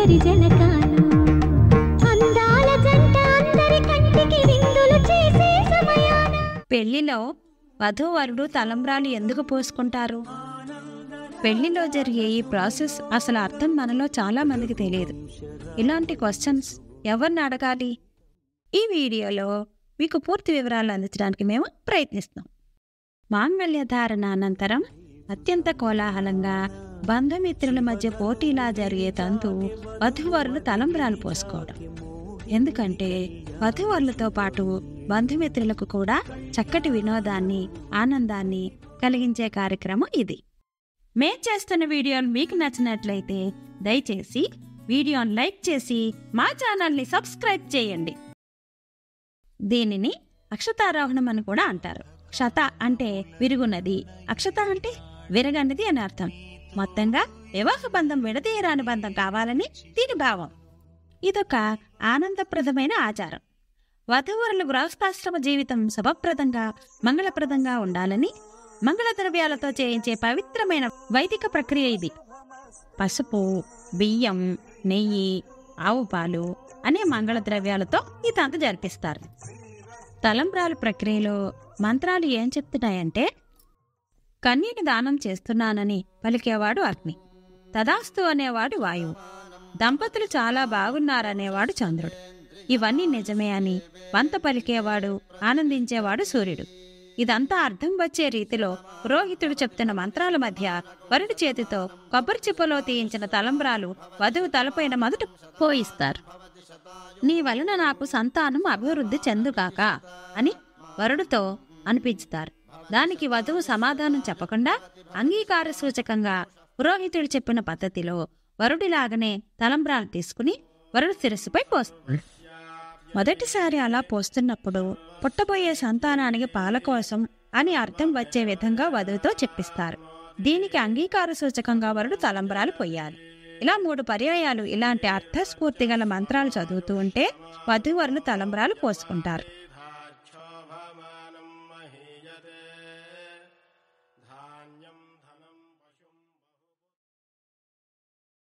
అందరి జనకాలు అందాల జంట అందరి కంటికి విందులు చేసే సమయాన పెళ్లిలో వధూవరుడు తలంబ్రాలు ఎందుకు పోసుకుంటారు పెళ్లిలో జరిగే ఈ ప్రాసెస్ అసలు అర్థం మనలో చాలా మందికి తెలియదు ఇలాంటి క్వశ్చన్స్ ఎవరిని అడగాలి ఈ వీడియోలో మీకు పూర్తి వివరాలు అందించడానికి మేము ప్రయత్నిస్తాం మాంగళ్య ధారణ అనంతరం అత్యంత కోలాహలంగా బంధుమిత్రుల మధ్య పోటీలా జరిగే తంతు వధూవరులు తలంబ్రాలు పోసుకోవడం ఎందుకంటే వధువరులతో పాటు బంధుమిత్రులకు కూడా చక్కటి వినోదాన్ని ఆనందాన్ని కలిగించే కార్యక్రమం ఇది మేం చేస్తున్న వీడియోలు మీకు నచ్చినట్లయితే దయచేసి వీడియోని లైక్ చేసి మా ఛానల్ని సబ్స్క్రైబ్ చేయండి దీనిని అక్షతారోహణం అని కూడా అంటారు క్షత అంటే విరుగున్నది అక్షత అంటే విరగన్నది అని అర్థం మొత్తంగా వివాహ బంధం విడదీయరాని బంధం కావాలని దీని భావం ఇదొక ఆనందప్రదమైన ఆచారం వధువరుల గృహస్థాశ్రమ జీవితం శుభప్రదంగా మంగళప్రదంగా ఉండాలని మంగళ ద్రవ్యాలతో చేయించే పవిత్రమైన వైదిక ప్రక్రియ ఇది పసుపు బియ్యం నెయ్యి ఆవు పాలు అనే మంగళ ద్రవ్యాలతో ఈ తంతు జరిపిస్తారు తలంబ్రాల ప్రక్రియలో మంత్రాలు ఏం చెప్తున్నాయంటే కన్యని దానం చేస్తున్నానని పలికేవాడు అగ్ని తదాస్తు అనేవాడు వాయువు దంపతులు చాలా బాగున్నారనేవాడు చంద్రుడు ఇవన్నీ నిజమే అని వంత పలికేవాడు ఆనందించేవాడు సూర్యుడు ఇదంతా అర్థం వచ్చే రీతిలో పురోహితుడు చెప్తున్న మంత్రాల మధ్య వరుడి చేతితో కొబ్బరి చిప్పలో తీయించిన తలంబ్రాలు వధువు తలపైన మొదట పోయిస్తారు నీ వలన నాకు సంతానం అభివృద్ధి చెందుగాక అని వరుడితో అనిపించుతారు దానికి వధువు సమాధానం చెప్పకుండా అంగీకార సూచకంగా పురోహితుడు చెప్పిన పద్ధతిలో వరుడిలాగనే తలంబ్రాలు తీసుకుని వరుడు శిరస్సుపై పోస్తాడు మొదటిసారి అలా పోస్తున్నప్పుడు పుట్టబోయే సంతానానికి పాల కోసం అని అర్థం వచ్చే విధంగా వధువుతో చెప్పిస్తారు దీనికి అంగీకార సూచకంగా వరుడు తలంబ్రాలు పొయ్యాలి ఇలా మూడు పర్యాయాలు ఇలాంటి అర్థస్ఫూర్తి గల మంత్రాలు చదువుతూ ఉంటే వధూవరులు తలంబ్రాలు పోసుకుంటారు